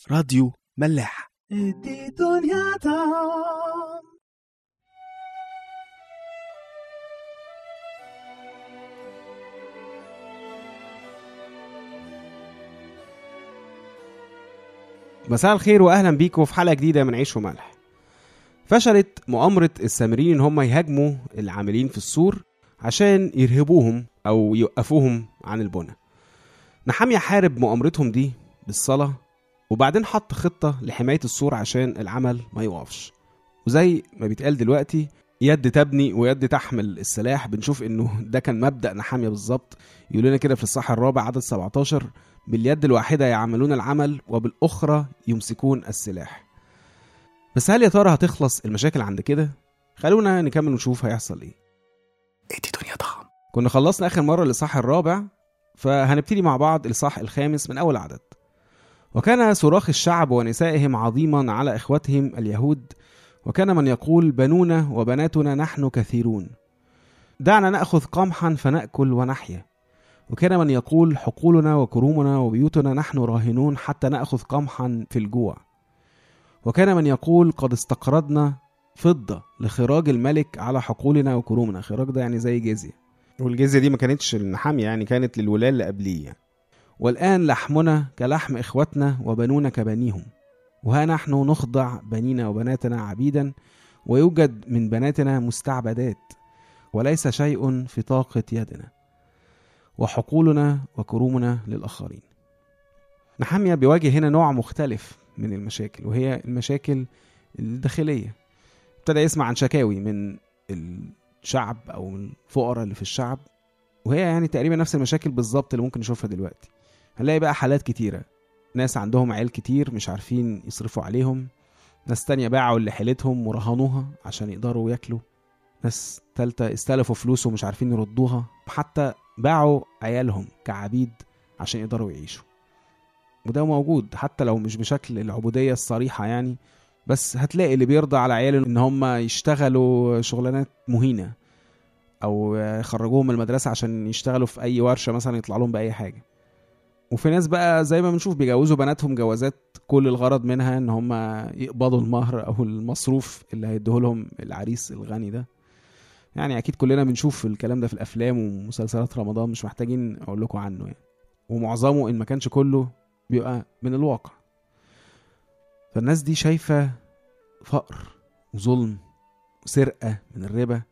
راديو ملاح دي دنيا دام مساء الخير واهلا بيكم في حلقه جديده من عيش وملح فشلت مؤامره السامريين ان هم يهاجموا العاملين في السور عشان يرهبوهم او يوقفوهم عن البنى نحامية حارب مؤامرتهم دي بالصلاه وبعدين حط خطه لحمايه السور عشان العمل ما يوقفش وزي ما بيتقال دلوقتي يد تبني ويد تحمل السلاح بنشوف انه ده كان مبدا نحاميه بالظبط يقول لنا كده في الصح الرابع عدد 17 باليد الواحده يعملون العمل وبالاخرى يمسكون السلاح بس هل يا ترى هتخلص المشاكل عند كده خلونا نكمل ونشوف هيحصل ايه دي دنيا ضخم كنا خلصنا اخر مره الاصحاح الرابع فهنبتدي مع بعض الاصحاح الخامس من اول عدد وكان صراخ الشعب ونسائهم عظيما على اخوتهم اليهود وكان من يقول بنونا وبناتنا نحن كثيرون دعنا ناخذ قمحا فناكل ونحيا وكان من يقول حقولنا وكرومنا وبيوتنا نحن راهنون حتى ناخذ قمحا في الجوع وكان من يقول قد استقرضنا فضه لخراج الملك على حقولنا وكرومنا خراج ده يعني زي جزيه والجزيه دي ما كانتش للنحاميه يعني كانت للولاة اللي قبليه يعني. والآن لحمنا كلحم إخوتنا وبنونا كبنيهم وها نحن نخضع بنينا وبناتنا عبيدا ويوجد من بناتنا مستعبدات وليس شيء في طاقة يدنا وحقولنا وكرومنا للآخرين نحامية بيواجه هنا نوع مختلف من المشاكل وهي المشاكل الداخلية ابتدى يسمع عن شكاوي من الشعب أو من الفقراء اللي في الشعب وهي يعني تقريبا نفس المشاكل بالظبط اللي ممكن نشوفها دلوقتي هنلاقي بقى حالات كتيرة ناس عندهم عيال كتير مش عارفين يصرفوا عليهم ناس تانية باعوا اللي حيلتهم ورهنوها عشان يقدروا ياكلوا ناس تالتة استلفوا فلوس ومش عارفين يردوها حتى باعوا عيالهم كعبيد عشان يقدروا يعيشوا وده موجود حتى لو مش بشكل العبودية الصريحة يعني بس هتلاقي اللي بيرضى على عياله ان هم يشتغلوا شغلانات مهينة او يخرجوهم من المدرسة عشان يشتغلوا في اي ورشة مثلا يطلع لهم بأي حاجة وفي ناس بقى زي ما بنشوف بيجوزوا بناتهم جوازات كل الغرض منها ان هم يقبضوا المهر او المصروف اللي هيديه لهم العريس الغني ده يعني اكيد كلنا بنشوف الكلام ده في الافلام ومسلسلات رمضان مش محتاجين اقول لكم عنه يعني ومعظمه ان ما كانش كله بيبقى من الواقع فالناس دي شايفة فقر وظلم وسرقة من الربا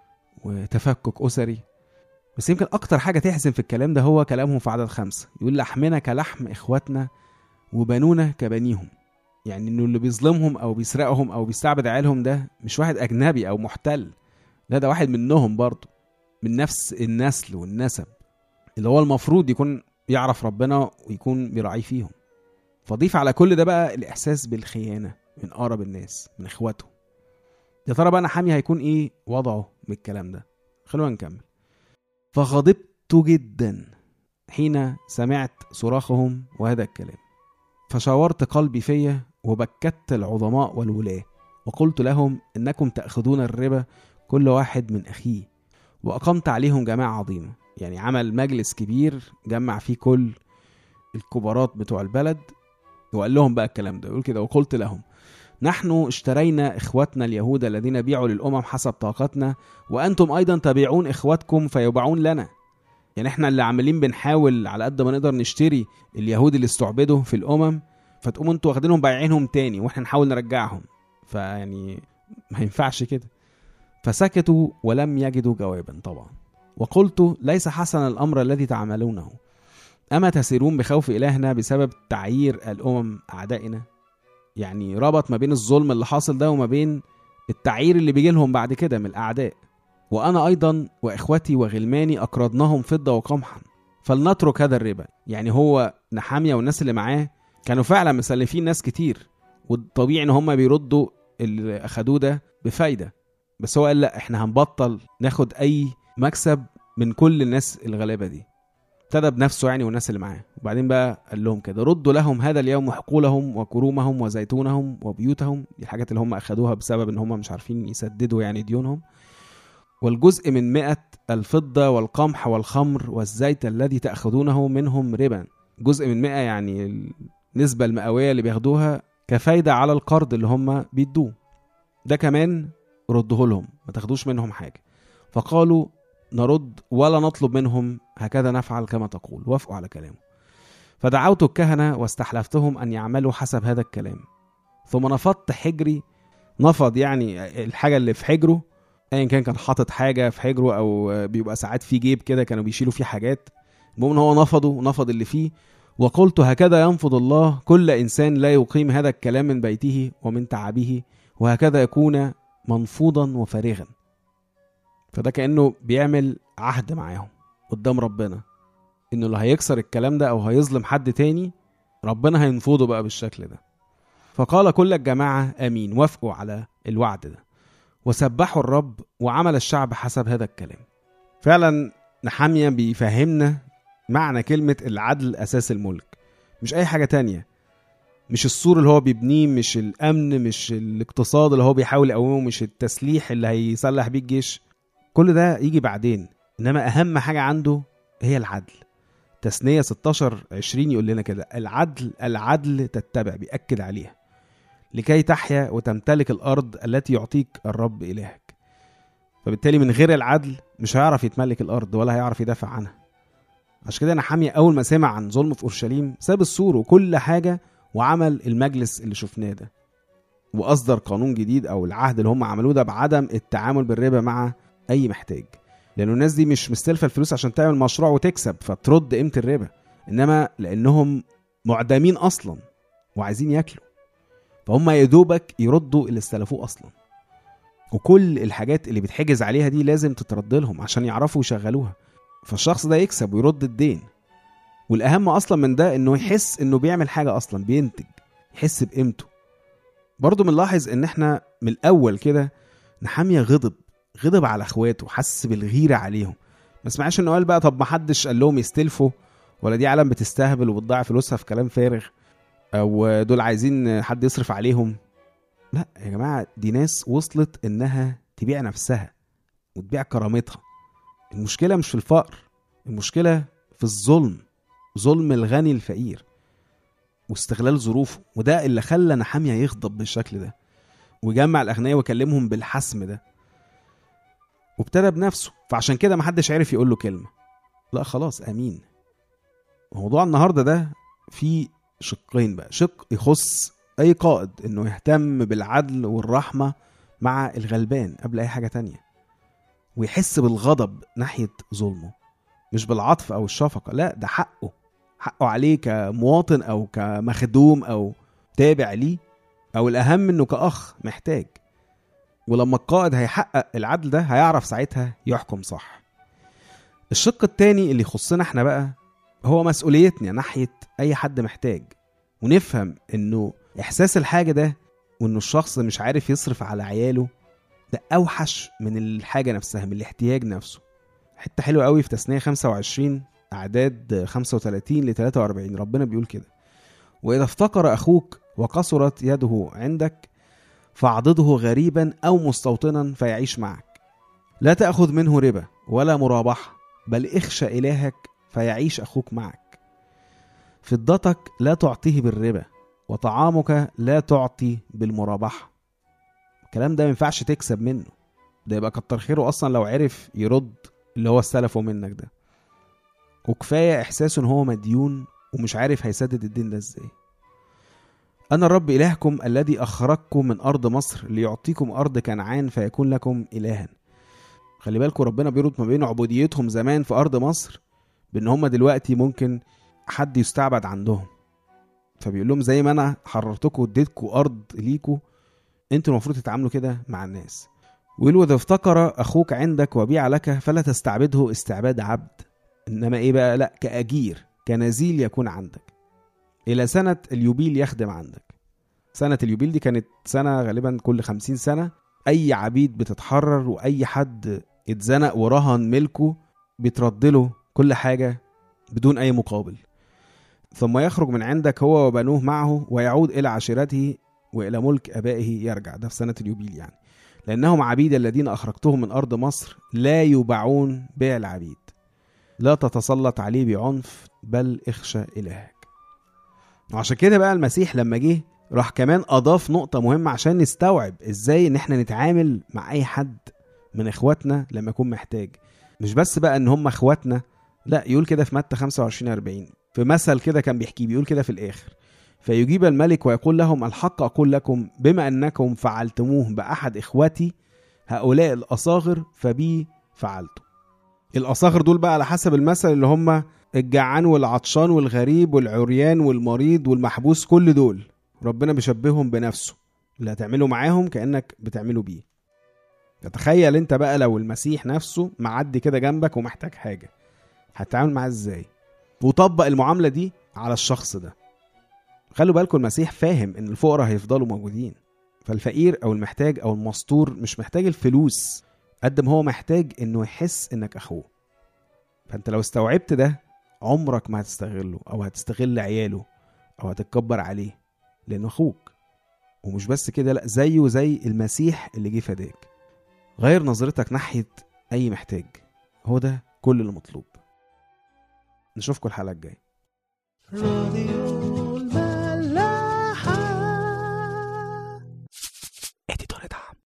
وتفكك أسري بس يمكن أكتر حاجة تحزن في الكلام ده هو كلامهم في عدد خمسة يقول لحمنا كلحم إخواتنا وبنونا كبنيهم يعني إنه اللي بيظلمهم أو بيسرقهم أو بيستعبد عيالهم ده مش واحد أجنبي أو محتل لا ده واحد منهم برضه من نفس النسل والنسب اللي هو المفروض يكون يعرف ربنا ويكون بيراعيه فيهم فضيف على كل ده بقى الإحساس بالخيانة من أقرب الناس من إخواته يا ترى بقى نحامي هيكون إيه وضعه من الكلام ده خلونا نكمل فغضبت جدا حين سمعت صراخهم وهذا الكلام فشاورت قلبي فيا وبكت العظماء والولاة وقلت لهم إنكم تأخذون الربا كل واحد من أخيه وأقمت عليهم جماعة عظيمة يعني عمل مجلس كبير جمع فيه كل الكبارات بتوع البلد وقال لهم بقى الكلام ده يقول كده وقلت لهم نحن اشترينا اخواتنا اليهود الذين بيعوا للامم حسب طاقتنا وانتم ايضا تبيعون اخواتكم فيباعون لنا يعني احنا اللي عاملين بنحاول على قد ما نقدر نشتري اليهود اللي استعبدوا في الامم فتقوموا انتوا واخدينهم بايعينهم تاني واحنا نحاول نرجعهم فيعني ما ينفعش كده فسكتوا ولم يجدوا جوابا طبعا وقلت ليس حسن الامر الذي تعملونه اما تسيرون بخوف الهنا بسبب تعيير الامم اعدائنا يعني ربط ما بين الظلم اللي حاصل ده وما بين التعيير اللي بيجي لهم بعد كده من الاعداء وانا ايضا واخوتي وغلماني اقرضناهم فضه وقمحا فلنترك هذا الربا يعني هو نحاميه والناس اللي معاه كانوا فعلا مسلفين ناس كتير والطبيعي ان هم بيردوا اللي اخدوه ده بفايده بس هو قال لا احنا هنبطل ناخد اي مكسب من كل الناس الغلابه دي ابتدى بنفسه يعني والناس اللي معاه وبعدين بقى قال لهم كده ردوا لهم هذا اليوم حقولهم وكرومهم وزيتونهم وبيوتهم دي الحاجات اللي هم اخدوها بسبب ان هم مش عارفين يسددوا يعني ديونهم والجزء من مئة الفضة والقمح والخمر والزيت الذي تأخذونه منهم ربا جزء من مئة يعني النسبة المئوية اللي بياخدوها كفايدة على القرض اللي هم بيدوه ده كمان رده لهم ما تاخدوش منهم حاجة فقالوا نرد ولا نطلب منهم هكذا نفعل كما تقول وافقوا على كلامه فدعوت الكهنة واستحلفتهم أن يعملوا حسب هذا الكلام ثم نفضت حجري نفض يعني الحاجة اللي في حجره ايا كان كان حاطط حاجة في حجره أو بيبقى ساعات في جيب كده كانوا بيشيلوا فيه حاجات المهم إن هو نفضه نفض اللي فيه وقلت هكذا ينفض الله كل إنسان لا يقيم هذا الكلام من بيته ومن تعبه وهكذا يكون منفوضا وفارغا فده كأنه بيعمل عهد معاهم قدام ربنا انه اللي هيكسر الكلام ده او هيظلم حد تاني ربنا هينفضه بقى بالشكل ده فقال كل الجماعة امين وافقوا على الوعد ده وسبحوا الرب وعمل الشعب حسب هذا الكلام فعلا نحامية بيفهمنا معنى كلمة العدل أساس الملك مش أي حاجة تانية مش السور اللي هو بيبنيه مش الأمن مش الاقتصاد اللي هو بيحاول يقومه مش التسليح اللي هيسلح بيه الجيش كل ده يجي بعدين إنما أهم حاجة عنده هي العدل تثنية 16 20 يقول لنا كده العدل العدل تتبع بيأكد عليها لكي تحيا وتمتلك الأرض التي يعطيك الرب إلهك فبالتالي من غير العدل مش هيعرف يتملك الأرض ولا هيعرف يدافع عنها عشان كده نحامية أول ما سمع عن ظلم في أورشليم ساب السور وكل حاجة وعمل المجلس اللي شفناه ده وأصدر قانون جديد أو العهد اللي هم عملوه ده بعدم التعامل بالربا مع أي محتاج لأنه الناس دي مش مستلفة الفلوس عشان تعمل مشروع وتكسب فترد قيمة الربا إنما لأنهم معدمين أصلا وعايزين ياكلوا فهم يا دوبك يردوا اللي استلفوه أصلا وكل الحاجات اللي بتحجز عليها دي لازم تترد لهم عشان يعرفوا يشغلوها فالشخص ده يكسب ويرد الدين والاهم اصلا من ده انه يحس انه بيعمل حاجه اصلا بينتج يحس بقيمته برضه بنلاحظ ان احنا من الاول كده نحاميه غضب غضب على اخواته حس بالغيره عليهم ما سمعش انه قال بقى طب ما حدش قال لهم يستلفوا ولا دي عالم بتستهبل وبتضيع فلوسها في كلام فارغ او دول عايزين حد يصرف عليهم لا يا جماعه دي ناس وصلت انها تبيع نفسها وتبيع كرامتها المشكله مش في الفقر المشكله في الظلم ظلم الغني الفقير واستغلال ظروفه وده اللي خلى نحامية يغضب بالشكل ده ويجمع الأغنياء ويكلمهم بالحسم ده وابتدى بنفسه فعشان كده محدش عرف يقول له كلمة لا خلاص أمين موضوع النهاردة ده فيه شقين بقى شق يخص أي قائد إنه يهتم بالعدل والرحمة مع الغلبان قبل أي حاجة تانية ويحس بالغضب ناحية ظلمه مش بالعطف أو الشفقة لا ده حقه حقه عليه كمواطن او كمخدوم او تابع ليه او الاهم انه كاخ محتاج ولما القائد هيحقق العدل ده هيعرف ساعتها يحكم صح الشق التاني اللي يخصنا احنا بقى هو مسؤوليتنا ناحية أي حد محتاج ونفهم إنه إحساس الحاجة ده وإنه الشخص مش عارف يصرف على عياله ده أوحش من الحاجة نفسها من الاحتياج نفسه حتة حلوة قوي في تثنية 25 أعداد 35 ل 43 ربنا بيقول كده وإذا افتقر أخوك وقصرت يده عندك فاعضده غريبا أو مستوطنا فيعيش معك لا تأخذ منه ربا ولا مرابحة بل اخشى إلهك فيعيش أخوك معك فضتك لا تعطيه بالربا وطعامك لا تعطي بالمرابحة الكلام ده ما ينفعش تكسب منه ده يبقى كتر خيره أصلا لو عرف يرد اللي هو استلفه منك ده وكفاية إحساسه إن هو مديون ومش عارف هيسدد الدين ده إزاي أنا الرب إلهكم الذي أخرجكم من أرض مصر ليعطيكم أرض كنعان فيكون لكم إلها خلي بالكم ربنا بيربط ما بين عبوديتهم زمان في أرض مصر بإن هم دلوقتي ممكن حد يستعبد عندهم فبيقول لهم زي ما أنا حررتكم واديتكم أرض ليكوا أنتوا المفروض تتعاملوا كده مع الناس ويقول إذا افتقر أخوك عندك وبيع لك فلا تستعبده استعباد عبد انما ايه بقى لا كاجير كنزيل يكون عندك الى سنه اليوبيل يخدم عندك سنه اليوبيل دي كانت سنه غالبا كل خمسين سنه اي عبيد بتتحرر واي حد اتزنق ورهن ملكه بيترد له كل حاجه بدون اي مقابل ثم يخرج من عندك هو وبنوه معه ويعود الى عشيرته والى ملك ابائه يرجع ده في سنه اليوبيل يعني لانهم عبيد الذين اخرجتهم من ارض مصر لا يباعون بيع العبيد لا تتسلط عليه بعنف بل اخشى إلهك وعشان كده بقى المسيح لما جه راح كمان اضاف نقطه مهمه عشان نستوعب ازاي ان احنا نتعامل مع اي حد من اخواتنا لما يكون محتاج مش بس بقى ان هم اخواتنا لا يقول كده في متى 25 40 في مثل كده كان بيحكيه بيقول كده في الاخر فيجيب الملك ويقول لهم الحق اقول لكم بما انكم فعلتموه باحد اخوتي هؤلاء الاصاغر فبي فعلتم الاصاغر دول بقى على حسب المثل اللي هم الجعان والعطشان والغريب والعريان والمريض والمحبوس كل دول ربنا بيشبههم بنفسه اللي هتعمله معاهم كانك بتعمله بيه تتخيل انت بقى لو المسيح نفسه معدي كده جنبك ومحتاج حاجه هتتعامل معاه ازاي وطبق المعامله دي على الشخص ده خلوا بالكم المسيح فاهم ان الفقراء هيفضلوا موجودين فالفقير او المحتاج او المستور مش محتاج الفلوس قد ما هو محتاج انه يحس انك اخوه فانت لو استوعبت ده عمرك ما هتستغله او هتستغل عياله او هتتكبر عليه لانه اخوك ومش بس كده لا زيه زي المسيح اللي جه فداك غير نظرتك ناحيه اي محتاج هو ده كل اللي مطلوب نشوفكم الحلقه الجايه راديو